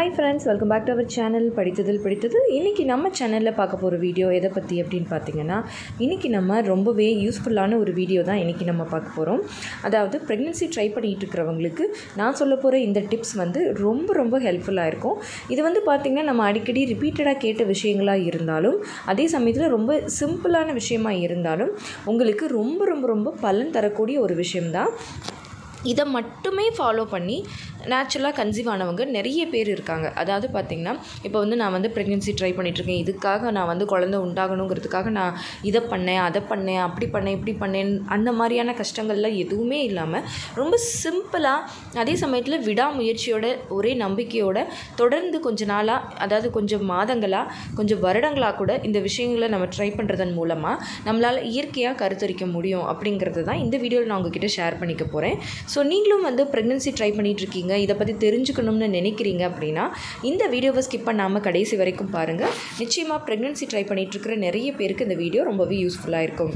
hi friends welcome back to our channel படித்ததில் பிடித்தது இன்றைக்கி நம்ம சேனலில் பார்க்க போகிற வீடியோ எதை பற்றி அப்படின்னு பார்த்தீங்கன்னா இன்றைக்கி நம்ம ரொம்பவே யூஸ்ஃபுல்லான ஒரு வீடியோ தான் இன்றைக்கி நம்ம பார்க்க போகிறோம் அதாவது ப்ரெக்னென்சி ட்ரை பண்ணிகிட்டு இருக்கிறவங்களுக்கு நான் சொல்ல போகிற இந்த டிப்ஸ் வந்து ரொம்ப ரொம்ப ஹெல்ப்ஃபுல்லாக இருக்கும் இது வந்து பார்த்திங்கன்னா நம்ம அடிக்கடி ரிப்பீட்டடாக கேட்ட விஷயங்களாக இருந்தாலும் அதே சமயத்தில் ரொம்ப சிம்பிளான விஷயமா இருந்தாலும் உங்களுக்கு ரொம்ப ரொம்ப ரொம்ப பலன் தரக்கூடிய ஒரு விஷயம்தான் இதை மட்டுமே ஃபாலோ பண்ணி நேச்சுரலாக கன்சீவ் ஆனவங்க நிறைய பேர் இருக்காங்க அதாவது பார்த்திங்கன்னா இப்போ வந்து நான் வந்து ப்ரெக்னென்சி ட்ரை பண்ணிகிட்ருக்கேன் இதுக்காக நான் வந்து குழந்தை உண்டாகணுங்கிறதுக்காக நான் இதை பண்ணேன் அதை பண்ணேன் அப்படி பண்ணேன் இப்படி பண்ணேன் அந்த மாதிரியான கஷ்டங்கள்லாம் எதுவுமே இல்லாமல் ரொம்ப சிம்பிளாக அதே சமயத்தில் விடாமுயற்சியோட ஒரே நம்பிக்கையோட தொடர்ந்து கொஞ்ச நாளாக அதாவது கொஞ்சம் மாதங்களாக கொஞ்சம் வருடங்களாக கூட இந்த விஷயங்களை நம்ம ட்ரை பண்ணுறதன் மூலமாக நம்மளால் இயற்கையாக கருத்தரிக்க முடியும் அப்படிங்கிறது தான் இந்த வீடியோவில் நான் உங்ககிட்ட ஷேர் பண்ணிக்க போகிறேன் ஸோ நீங்களும் வந்து ப்ரெக்னென்சி ட்ரை பண்ணிகிட்டு இருக்கீங்க இதை பற்றி தெரிஞ்சுக்கணும்னு நினைக்கிறீங்க அப்படின்னா இந்த வீடியோவை ஸ்கிப் பண்ணாமல் கடைசி வரைக்கும் பாருங்கள் நிச்சயமாக ப்ரெக்னென்சி ட்ரை பண்ணிகிட்டு இருக்கிற நிறைய பேருக்கு இந்த வீடியோ ரொம்பவே யூஸ்ஃபுல்லாக இருக்கும்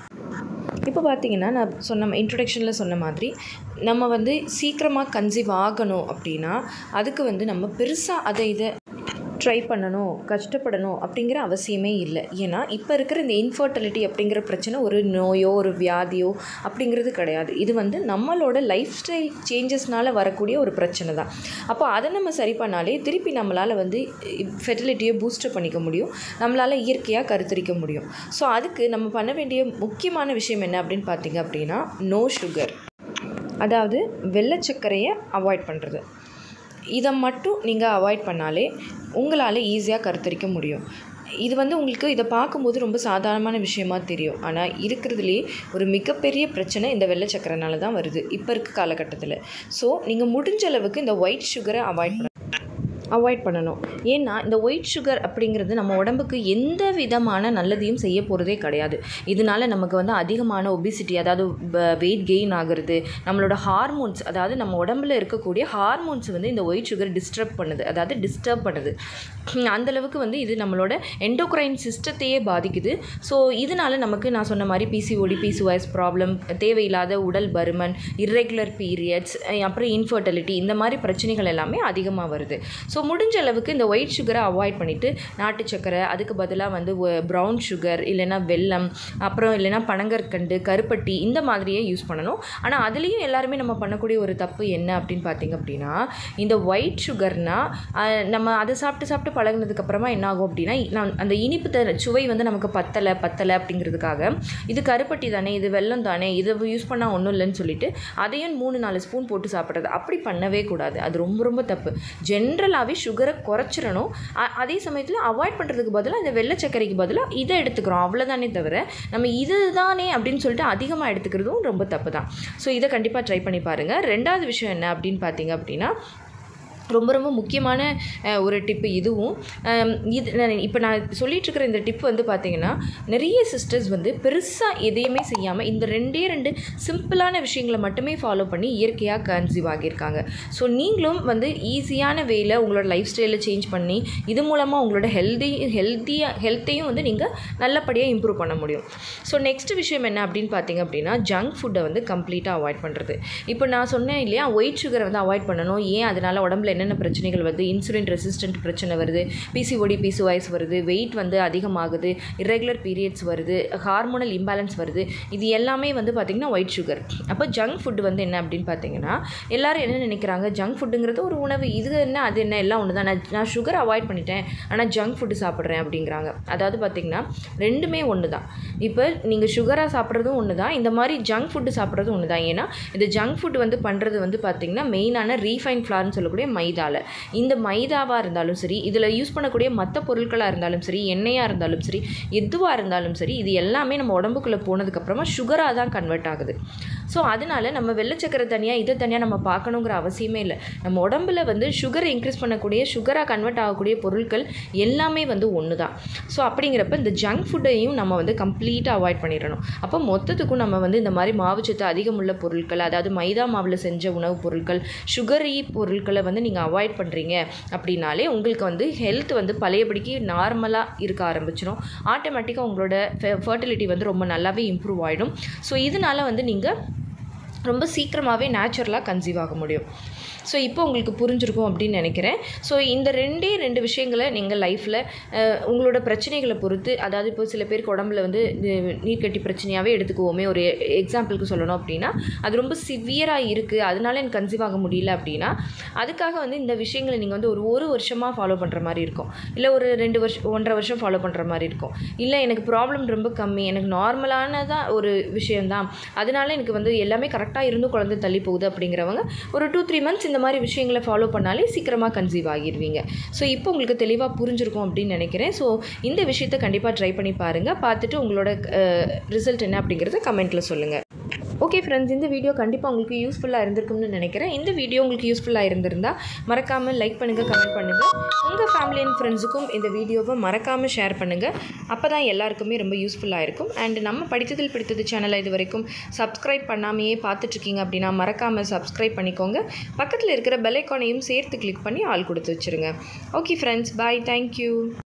இப்போ பார்த்தீங்கன்னா நான் சொன்ன இன்ட்ரொடக்ஷனில் சொன்ன மாதிரி நம்ம வந்து சீக்கிரமாக கன்சீவ் ஆகணும் அப்படின்னா அதுக்கு வந்து நம்ம பெருசாக அதை இதை ட்ரை பண்ணணும் கஷ்டப்படணும் அப்படிங்கிற அவசியமே இல்லை ஏன்னா இப்போ இருக்கிற இந்த இன்ஃபர்டிலிட்டி அப்படிங்கிற பிரச்சனை ஒரு நோயோ ஒரு வியாதியோ அப்படிங்கிறது கிடையாது இது வந்து நம்மளோட லைஃப் ஸ்டைல் சேஞ்சஸ்னால வரக்கூடிய ஒரு பிரச்சனை தான் அப்போ அதை நம்ம சரி பண்ணாலே திருப்பி நம்மளால் வந்து ஃபெர்டிலிட்டியை பூஸ்டர் பண்ணிக்க முடியும் நம்மளால் இயற்கையாக கருத்தரிக்க முடியும் ஸோ அதுக்கு நம்ம பண்ண வேண்டிய முக்கியமான விஷயம் என்ன அப்படின்னு பார்த்தீங்க அப்படின்னா நோ சுகர் அதாவது வெள்ளை சர்க்கரையை அவாய்ட் பண்ணுறது இதை மட்டும் நீங்கள் அவாய்ட் பண்ணாலே உங்களால் ஈஸியாக கருத்தரிக்க முடியும் இது வந்து உங்களுக்கு இதை பார்க்கும்போது ரொம்ப சாதாரணமான விஷயமா தெரியும் ஆனால் இருக்கிறதுலே ஒரு மிகப்பெரிய பிரச்சனை இந்த வெள்ளை சக்கரனால தான் வருது இப்போ இருக்க காலகட்டத்தில் ஸோ நீங்கள் முடிஞ்ச அளவுக்கு இந்த ஒயிட் சுகரை அவாய்ட் பண்ண அவாய்ட் பண்ணணும் ஏன்னா இந்த ஒயிட் சுகர் அப்படிங்கிறது நம்ம உடம்புக்கு எந்த விதமான நல்லதையும் செய்ய போகிறதே கிடையாது இதனால நமக்கு வந்து அதிகமான ஒபிசிட்டி அதாவது வெயிட் கெயின் ஆகிறது நம்மளோட ஹார்மோன்ஸ் அதாவது நம்ம உடம்புல இருக்கக்கூடிய ஹார்மோன்ஸ் வந்து இந்த ஒயிட் சுகர் டிஸ்டர்ப் பண்ணுது அதாவது டிஸ்டர்ப் பண்ணுது அந்தளவுக்கு வந்து இது நம்மளோட எண்டோக்ரைன் சிஸ்டத்தையே பாதிக்குது ஸோ இதனால நமக்கு நான் சொன்ன மாதிரி பிசிஓடி பிசிஓஎஸ் ப்ராப்ளம் தேவையில்லாத உடல் பருமன் இர்ரெகுலர் பீரியட்ஸ் அப்புறம் இன்ஃபர்டிலிட்டி இந்த மாதிரி பிரச்சனைகள் எல்லாமே அதிகமாக வருது ஸோ முடிஞ்ச அளவுக்கு இந்த ஒயிட் சுகரை அவாய்ட் பண்ணிவிட்டு நாட்டு சக்கரை அதுக்கு பதிலாக வந்து ப்ரௌன் சுகர் இல்லைன்னா வெல்லம் அப்புறம் இல்லைன்னா பனங்கற்கண்டு கருப்பட்டி இந்த மாதிரியே யூஸ் பண்ணணும் ஆனால் அதுலேயும் எல்லாருமே நம்ம பண்ணக்கூடிய ஒரு தப்பு என்ன அப்படின்னு பார்த்திங்க அப்படின்னா இந்த ஒயிட் சுகர்னால் நம்ம அதை சாப்பிட்டு சாப்பிட்டு பழகினதுக்கப்புறமா என்ன ஆகும் அப்படின்னா நான் அந்த இனிப்பு தர சுவை வந்து நமக்கு பத்தலை பத்தலை அப்படிங்கிறதுக்காக இது கருப்பட்டி தானே இது வெல்லம் தானே இதை யூஸ் பண்ணால் ஒன்றும் இல்லைன்னு சொல்லிட்டு அதையும் மூணு நாலு ஸ்பூன் போட்டு சாப்பிட்றது அப்படி பண்ணவே கூடாது அது ரொம்ப ரொம்ப தப்பு ஜென்ரலாகவே சுகரை குறைச்சிடணும் அதே சமயத்தில் அவாய்ட் பண்ணுறதுக்கு பதிலாக இந்த வெள்ளை சர்க்கரைக்கு பதிலாக இதை எடுத்துக்கிறோம் அவ்வளோதானே தவிர நம்ம இது தானே அப்படின்னு சொல்லிட்டு அதிகமாக எடுத்துக்கிறதும் ரொம்ப தப்பு தான் ஸோ இதை கண்டிப்பாக ட்ரை பண்ணி பாருங்கள் ரெண்டாவது விஷயம் என்ன அப்படின்னு பார்த்தீங்க அப்படின்னா ரொம்ப ரொம்ப முக்கியமான ஒரு டிப்பு இதுவும் இது இப்போ நான் சொல்லிகிட்ருக்கிற இந்த டிப் வந்து பார்த்திங்கன்னா நிறைய சிஸ்டர்ஸ் வந்து பெருசாக எதையுமே செய்யாமல் இந்த ரெண்டே ரெண்டு சிம்பிளான விஷயங்களை மட்டுமே ஃபாலோ பண்ணி இயற்கையாக கன்சீவ் ஆகியிருக்காங்க ஸோ நீங்களும் வந்து ஈஸியான வேயில் உங்களோட லைஃப் ஸ்டைலை சேஞ்ச் பண்ணி இது மூலமாக உங்களோட ஹெல்தி ஹெல்த்தியாக ஹெல்த்தையும் வந்து நீங்கள் நல்லபடியாக இம்ப்ரூவ் பண்ண முடியும் ஸோ நெக்ஸ்ட் விஷயம் என்ன அப்படின்னு பார்த்தீங்க அப்படின்னா ஜங்க் ஃபுட்டை வந்து கம்ப்ளீட்டாக அவாய்ட் பண்ணுறது இப்போ நான் சொன்னேன் இல்லையா ஒயிட் சுகரை வந்து அவாய்ட் பண்ணணும் ஏன் அதனால் உடம்புல என்னென்ன பிரச்சனைகள் வருது இன்சுலின் ரெசிஸ்டன்ட் பிரச்சனை வருது பிசிஓடி பிசிஓஎஸ் வருது வெயிட் வந்து அதிகமாகுது இரெகுலர் பீரியட்ஸ் வருது ஹார்மோனல் இம்பேலன்ஸ் வருது இது எல்லாமே வந்து பார்த்திங்கன்னா ஒயிட் சுகர் அப்போ ஜங்க் ஃபுட் வந்து என்ன அப்படின்னு பார்த்தீங்கன்னா எல்லோரும் என்ன நினைக்கிறாங்க ஜங்க் ஃபுட்டுங்கிறது ஒரு உணவு இது என்ன அது என்ன எல்லாம் ஒன்று தான் நான் நான் சுகர் அவாய்ட் பண்ணிட்டேன் ஆனால் ஜங்க் ஃபுட்டு சாப்பிட்றேன் அப்படிங்கிறாங்க அதாவது பார்த்திங்கன்னா ரெண்டுமே ஒன்று தான் இப்போ நீங்கள் சுகராக சாப்பிட்றதும் ஒன்று தான் இந்த மாதிரி ஜங்க் ஃபுட்டு சாப்பிட்றதும் ஒன்று தான் ஏன்னா இந்த ஜங்க் ஃபுட் வந்து பண்ணுறது வந்து பார்த்திங்கன்னா மெயினான ரீஃபைன் ஃப்ளார்னு சொல்லக்கூடிய மைதாவில் இந்த மைதாவாக இருந்தாலும் சரி இதில் யூஸ் பண்ணக்கூடிய மற்ற பொருட்களாக இருந்தாலும் சரி எண்ணெயாக இருந்தாலும் சரி எதுவாக இருந்தாலும் சரி இது எல்லாமே நம்ம உடம்புக்குள்ளே போனதுக்கப்புறமா சுகராக தான் கன்வெர்ட் ஆகுது ஸோ அதனால் நம்ம வெள்ளச்சக்கரை தனியாக இதை தனியாக நம்ம பார்க்கணுங்கிற அவசியமே இல்லை நம்ம உடம்புல வந்து சுகரை இன்க்ரீஸ் பண்ணக்கூடிய சுகராக கன்வெர்ட் ஆகக்கூடிய பொருட்கள் எல்லாமே வந்து ஒன்று தான் ஸோ அப்படிங்கிறப்ப இந்த ஜங்க் ஃபுட்டையும் நம்ம வந்து கம்ப்ளீட்டாக அவாய்ட் பண்ணிடணும் அப்போ மொத்தத்துக்கும் நம்ம வந்து இந்த மாதிரி மாவுச்சத்து அதிகமுள்ள பொருட்கள் அதாவது மைதா மாவில் செஞ்ச உணவுப் பொருட்கள் சுகரி பொருட்களை வந்து நீங்கள் அவாய்ட் பண்ணுறீங்க அப்படின்னாலே உங்களுக்கு வந்து ஹெல்த் வந்து பழையபடிக்கு நார்மலாக இருக்க ஆரம்பிச்சிடும் ஆட்டோமேட்டிக்காக உங்களோட ஃபர்டிலிட்டி வந்து ரொம்ப நல்லாவே இம்ப்ரூவ் ஆகிடும் ஸோ இதனால் வந்து நீங்கள் ரொம்ப சீக்கிரமாகவே நேச்சுரலாக கன்சீவ் ஆக முடியும் ஸோ இப்போ உங்களுக்கு புரிஞ்சிருக்கும் அப்படின்னு நினைக்கிறேன் ஸோ இந்த ரெண்டே ரெண்டு விஷயங்களை நீங்கள் லைஃப்பில் உங்களோட பிரச்சனைகளை பொறுத்து அதாவது இப்போ சில பேருக்கு உடம்புல வந்து இது நீர்க்கட்டி பிரச்சனையாகவே எடுத்துக்குவோமே ஒரு எக்ஸாம்பிளுக்கு சொல்லணும் அப்படின்னா அது ரொம்ப சிவியராக இருக்குது அதனால எனக்கு கன்சீவ் ஆக முடியல அப்படின்னா அதுக்காக வந்து இந்த விஷயங்களை நீங்கள் வந்து ஒரு ஒரு வருஷமாக ஃபாலோ பண்ணுற மாதிரி இருக்கும் இல்லை ஒரு ரெண்டு வருஷம் ஒன்றரை வருஷம் ஃபாலோ பண்ணுற மாதிரி இருக்கும் இல்லை எனக்கு ப்ராப்ளம் ரொம்ப கம்மி எனக்கு நார்மலானதான் ஒரு விஷயந்தான் அதனால எனக்கு வந்து எல்லாமே கரெக்டாக இருந்தும் குழந்தை தள்ளி போகுது அப்படிங்கிறவங்க ஒரு டூ த்ரீ மந்த்ஸ் இந்த மாதிரி விஷயங்களை ஃபாலோ பண்ணாலே சீக்கிரமாக கன்சீவ் ஆகிடுவீங்க ஸோ இப்போ உங்களுக்கு தெளிவாக புரிஞ்சிருக்கும் அப்படின்னு நினைக்கிறேன் ஸோ இந்த விஷயத்தை கண்டிப்பாக ட்ரை பண்ணி பாருங்கள் பார்த்துட்டு உங்களோட ரிசல்ட் என்ன அப்படிங்கிறத கமெண்ட்டில் சொல்லுங்கள் ஓகே ஃப்ரெண்ட்ஸ் இந்த வீடியோ கண்டிப்பாக உங்களுக்கு யூஸ்ஃபுல்லாக இருந்திருக்கும்னு நினைக்கிறேன் இந்த வீடியோ உங்களுக்கு யூஸ்ஃபுல்லாக இருந்திருந்தால் மறக்காமல் லைக் பண்ணுங்கள் கமெண்ட் பண்ணுங்கள் உங்கள் ஃபேமிலி அண்ட் ஃப்ரெண்ட்ஸுக்கும் இந்த வீடியோவை மறக்காமல் ஷேர் பண்ணுங்கள் அப்போ தான் எல்லாருக்குமே ரொம்ப யூஸ்ஃபுல்லாக இருக்கும் அண்ட் நம்ம படித்ததில் பிடித்தது சேனலை இது வரைக்கும் சப்ஸ்கிரைப் பண்ணாமையே பார்த்துட்ருக்கீங்க அப்படின்னா மறக்காமல் சப்ஸ்கிரைப் பண்ணிக்கோங்க பக்கத்தில் இருக்கிற பெல் ஐக்கானையும் சேர்த்து கிளிக் பண்ணி ஆள் கொடுத்து வச்சுருங்க ஓகே ஃப்ரெண்ட்ஸ் பாய் தேங்க்யூ